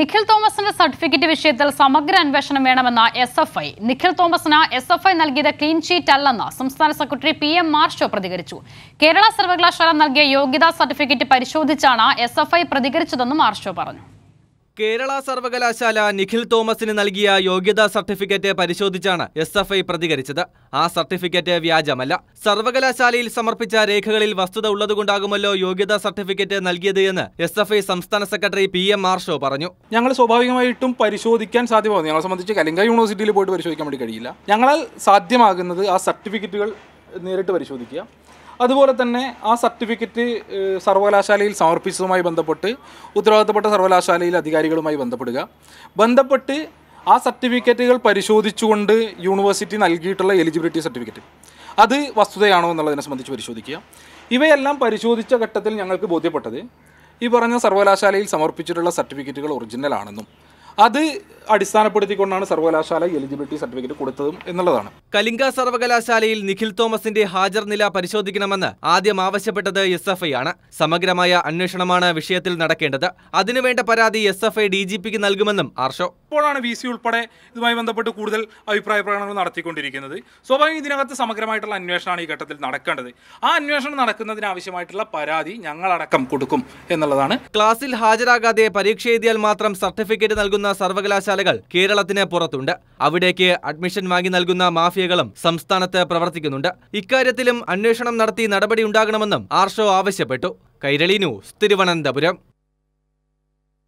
നിഖിൽ തോമസിന്റെ സർട്ടിഫിക്കറ്റ് വിഷയത്തിൽ സമഗ്ര അന്വേഷണം വേണമെന്ന എസ് എഫ് ഐ നിഖിൽ തോമസിന് എസ് എഫ് ഐ നൽകിയത് ക്ലീൻ ഷീറ്റ് അല്ലെന്ന് സംസ്ഥാന സെക്രട്ടറി പി എം മാർഷോ പ്രതികരിച്ചു കേരള സർവകലാശാല നൽകിയ യോഗ്യതാ സർട്ടിഫിക്കറ്റ് പരിശോധിച്ചാണ് എസ് എഫ് ഐ പ്രതികരിച്ചതെന്നും മാർഷോ പറഞ്ഞു കേരള സർവകലാശാല നിഖിൽ തോമസിന് നൽകിയ യോഗ്യതാ സർട്ടിഫിക്കറ്റ് പരിശോധിച്ചാണ് എസ് എഫ് ഐ പ്രതികരിച്ചത് ആ സർട്ടിഫിക്കറ്റ് വ്യാജമല്ല സർവകലാശാലയിൽ സമർപ്പിച്ച രേഖകളിൽ വസ്തുത ഉള്ളതുകൊണ്ടാകുമല്ലോ യോഗ്യതാ സർട്ടിഫിക്കറ്റ് നൽകിയത് എന്ന് എസ് എഫ് ഐ സംസ്ഥാന സെക്രട്ടറി പി എം മാർഷോ പറഞ്ഞു ഞങ്ങൾ സ്വാഭാവികമായിട്ടും പരിശോധിക്കാൻ സാധ്യമാകുന്നു ഞങ്ങളെ സംബന്ധിച്ച് കലിംഗ യൂണിവേഴ്സിറ്റിയിൽ പോയിട്ട് പരിശോധിക്കാൻ വേണ്ടി കഴിയില്ല ഞങ്ങളാൽ സാധ്യമാകുന്നത് ആ സർട്ടിഫിക്കറ്റുകൾ നേരിട്ട് പരിശോധിക്കുക അതുപോലെ തന്നെ ആ സർട്ടിഫിക്കറ്റ് ഏഹ്, സർവകലാശാലയിൽ സമർപ്പിച്ചതുമായി ബന്ധപ്പെട്ട് ഉത്തരവാദിത്തപ്പെട്ട സർവകലാശാലയിലെ അധികാരികളുമായി ബന്ധപ്പെടുക ബന്ധപ്പെട്ട് ആ സർട്ടിഫിക്കറ്റുകൾ പരിശോധിച്ചുകൊണ്ട് യൂണിവേഴ്സിറ്റി നൽകിയിട്ടുള്ള എലിജിബിലിറ്റി സർട്ടിഫിക്കറ്റ് അത് വസ്തുതയാണോ എന്നുള്ളതിനെ സംബന്ധിച്ച് പരിശോധിക്കുക ഇവയെല്ലാം പരിശോധിച്ച ഘട്ടത്തിൽ ഞങ്ങൾക്ക് ബോധ്യപ്പെട്ടത് ഈ പറഞ്ഞ സർവകലാശാലയിൽ സമർപ്പിച്ചിട്ടുള്ള സർട്ടിഫിക്കറ്റുകൾ ഒറിജിനൽ ആണെന്നും അത് അടിസ്ഥാനപ്പെടുത്തിക്കൊണ്ടാണ് സർവകലാശാല എലിജിബിലിറ്റി സർട്ടിഫിക്കറ്റ് കൊടുത്തതും എന്നുള്ളതാണ് കലിംഗ സർവകലാശാലയിൽ നിഖിൽ തോമസിന്റെ ഹാജർ നില പരിശോധിക്കണമെന്ന് ആദ്യം ആവശ്യപ്പെട്ടത് എസ് എഫ് ഐ ആണ് സമഗ്രമായ അന്വേഷണമാണ് വിഷയത്തിൽ നടക്കേണ്ടത് അതിനുവേണ്ട പരാതി S F I D G പിക്ക് നൽകുമെന്നും ആർഷോ ഇപ്പോഴാണ് വി സി ഉൾപ്പെടെ ഇതുമായി ബന്ധപ്പെട്ട് കൂടുതൽ അഭിപ്രായ പ്രകടനങ്ങൾ നടത്തിക്കൊണ്ടിരിക്കുന്നത് സ്വാഭാവികം ഇതിനകത്ത് സമഗ്രമായിട്ടുള്ള അന്വേഷണമാണ് ഈ ഘട്ടത്തിൽ നടക്കേണ്ടത് ആ അന്വേഷണം നടക്കുന്നതിന് ആവശ്യമായിട്ടുള്ള പരാതി ഞങ്ങളടക്കം കൊടുക്കും എന്നുള്ളതാണ് ക്ലാസ്സിൽ ഹാജരാകാതെ പരീക്ഷ എഴുതിയാൽ മാത്രം സർട്ടിഫിക്കറ്റ് നൽകുന്ന സർവകലാശാലകൾ കേരളത്തിന് പുറത്തുണ്ട് അവിടേക്ക് അഡ്മിഷൻ വാങ്ങി നൽകുന്ന മാഫിയകളും സംസ്ഥാനത്ത് പ്രവർത്തിക്കുന്നുണ്ട് ഇക്കാര്യത്തിലും അന്വേഷണം നടത്തി നടപടി ഉണ്ടാകണമെന്നും ആർഷോ ആവശ്യപ്പെട്ടു കൈരളി ന്യൂസ് തിരുവനന്തപുരം